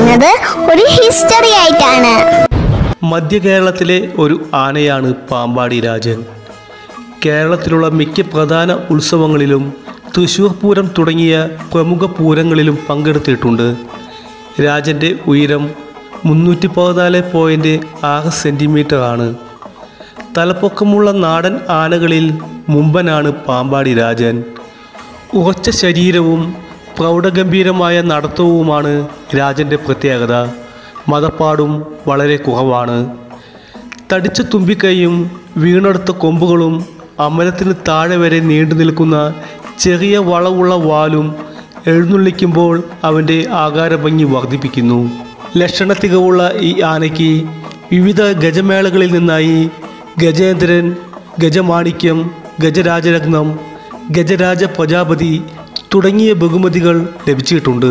പറയുന്നത് ഒരു ഹിസ്റ്ററി ആയിട്ടാണ് മധ്യ കേരളത്തിലെ ഒരു ആനയാണ് പാമ്പാടി രാജൻ കേരളത്തിലുള്ള മിക്ക പ്രധാന ഉത്സവങ്ങളിലും തൃശ്ശൂർ പൂരം തുടങ്ങിയ പ്രമുഖ പൂരങ്ങളിലും പങ്കെടുത്തിട്ടുണ്ട് രാജൻ്റെ ഉയരം മുന്നൂറ്റി പതിനാല് പോയിൻറ്റ് ആറ് സെൻറ്റിമീറ്റർ ആണ് തലപ്പൊക്കമുള്ള നാടൻ ആനകളിൽ മുമ്പനാണ് പാമ്പാടി രാജൻ ഉറച്ച ശരീരവും പ്രൗഢഗംഭീരമായ നടത്തവുമാണ് രാജൻ്റെ പ്രത്യേകത മതപ്പാടും വളരെ കുറവാണ് തടിച്ച തുമ്പിക്കൈയും വീണെടുത്ത കൊമ്പുകളും അമരത്തിന് താഴെ വരെ നീണ്ടു നിൽക്കുന്ന ചെറിയ വളവുള്ള വാലും എഴുന്നള്ളിക്കുമ്പോൾ അവൻ്റെ ആകാരഭംഗി വർദ്ധിപ്പിക്കുന്നു ലക്ഷണത്തികവുള്ള ഈ ആനയ്ക്ക് വിവിധ ഗജമേളകളിൽ നിന്നായി ഗജേന്ദ്രൻ ഗജമാണിക്യം ഗജരാജരത്നം ഗജരാജ പ്രജാപതി തുടങ്ങിയ ബഹുമതികൾ ലഭിച്ചിട്ടുണ്ട്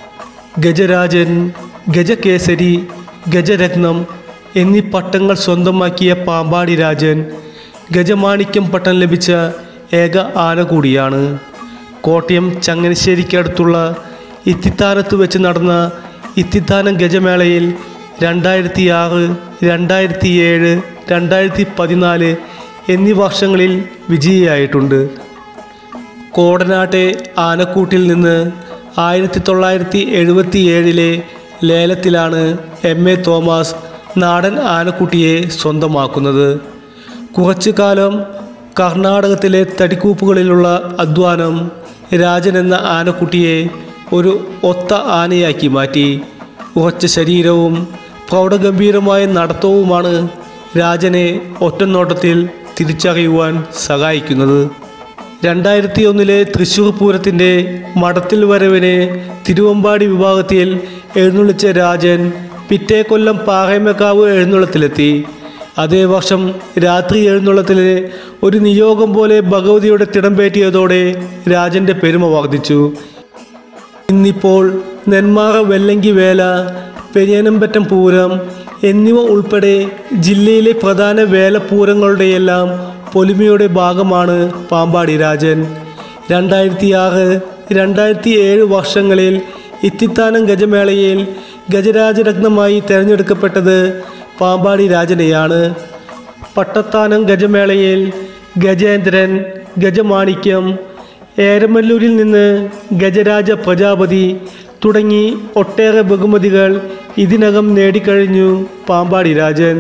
ഗജരാജൻ ഗജകേസരി ഗജരത്നം എന്നീ പട്ടങ്ങൾ സ്വന്തമാക്കിയ പാമ്പാടി രാജൻ ഗജമാണിക്യം പട്ടം ലഭിച്ച ഏക ആന കൂടിയാണ് കോട്ടയം ചങ്ങനാശ്ശേരിക്കടുത്തുള്ള ഇത്തിത്താനത്ത് വെച്ച് നടന്ന ഇത്തിത്താനം ഗജമേളയിൽ രണ്ടായിരത്തി ആറ് രണ്ടായിരത്തി ഏഴ് രണ്ടായിരത്തി പതിനാല് എന്നീ വർഷങ്ങളിൽ വിജയിയായിട്ടുണ്ട് കോടനാട്ടെ ആനക്കൂട്ടിൽ നിന്ന് ആയിരത്തി തൊള്ളായിരത്തി എഴുപത്തി ഏഴിലെ ലേലത്തിലാണ് എം എ തോമസ് നാടൻ ആനക്കുട്ടിയെ സ്വന്തമാക്കുന്നത് കുറച്ചു കാലം കർണാടകത്തിലെ തടിക്കൂപ്പുകളിലുള്ള അധ്വാനം രാജൻ എന്ന ആനക്കുട്ടിയെ ഒരു ഒത്ത ആനയാക്കി മാറ്റി ഉറച്ച ശരീരവും പ്രൗഢഗംഭീരമായ നടത്തവുമാണ് രാജനെ ഒറ്റനോട്ടത്തിൽ തിരിച്ചറിയുവാൻ സഹായിക്കുന്നത് രണ്ടായിരത്തി ഒന്നിലെ തൃശ്ശൂർ പൂരത്തിൻ്റെ മടത്തിൽ വരവിന് തിരുവമ്പാടി വിഭാഗത്തിൽ എഴുന്നള്ളിച്ച രാജൻ പിറ്റേ കൊല്ലം പാറയമക്കാവ് എഴുന്നള്ളത്തിലെത്തി അതേ വർഷം രാത്രി എഴുന്നള്ളത്തിന് ഒരു നിയോഗം പോലെ ഭഗവതിയുടെ തിടമ്പേറ്റിയതോടെ രാജൻ്റെ പെരുമ വർദ്ധിച്ചു ഇന്നിപ്പോൾ നെന്മാറ വെല്ലങ്കി വേല പെരിയനമ്പറ്റം പൂരം എന്നിവ ഉൾപ്പെടെ ജില്ലയിലെ പ്രധാന വേലപ്പൂരങ്ങളുടെയെല്ലാം പൊലിമയുടെ ഭാഗമാണ് പാമ്പാടി രാജൻ രണ്ടായിരത്തി ആറ് രണ്ടായിരത്തി ഏഴ് വർഷങ്ങളിൽ ഇത്തിത്താനം ഗജമേളയിൽ ഗജരാജരത്നമായി തിരഞ്ഞെടുക്കപ്പെട്ടത് പാമ്പാടി രാജനെയാണ് പട്ടത്താനം ഗജമേളയിൽ ഗജേന്ദ്രൻ ഗജമാണിക്യം ഏരമല്ലൂരിൽ നിന്ന് ഗജരാജ പ്രജാപതി തുടങ്ങി ഒട്ടേറെ ബഹുമതികൾ ഇതിനകം നേടിക്കഴിഞ്ഞു പാമ്പാടി രാജൻ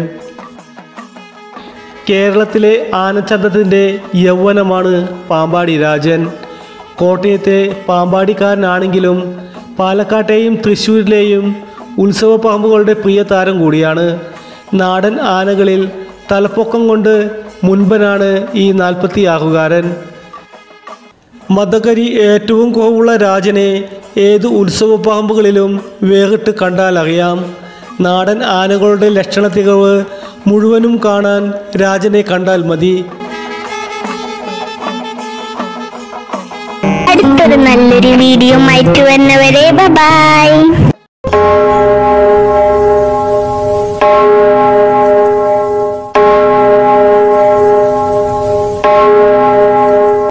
കേരളത്തിലെ ആനച്ചന്തത്തിൻ്റെ യൗവനമാണ് പാമ്പാടി രാജൻ കോട്ടയത്തെ പാമ്പാടിക്കാരനാണെങ്കിലും പാലക്കാട്ടെയും തൃശ്ശൂരിലെയും ഉത്സവ പാമ്പുകളുടെ പ്രിയ താരം കൂടിയാണ് നാടൻ ആനകളിൽ തലപ്പൊക്കം കൊണ്ട് മുൻപനാണ് ഈ നാൽപ്പത്തി ആറുകാരൻ മതകരി ഏറ്റവും കുറവുള്ള രാജനെ ഏത് ഉത്സവ പാമ്പുകളിലും വേറിട്ട് കണ്ടാൽ അറിയാം നാടൻ ആനകളുടെ ലക്ഷണത്തികവ് മുഴുവനും കാണാൻ രാജനെ കണ്ടാൽ മതി അടുത്തൊരു നല്ലൊരു വീഡിയോ ആയിട്ട് വരുന്നവരെ ബൈ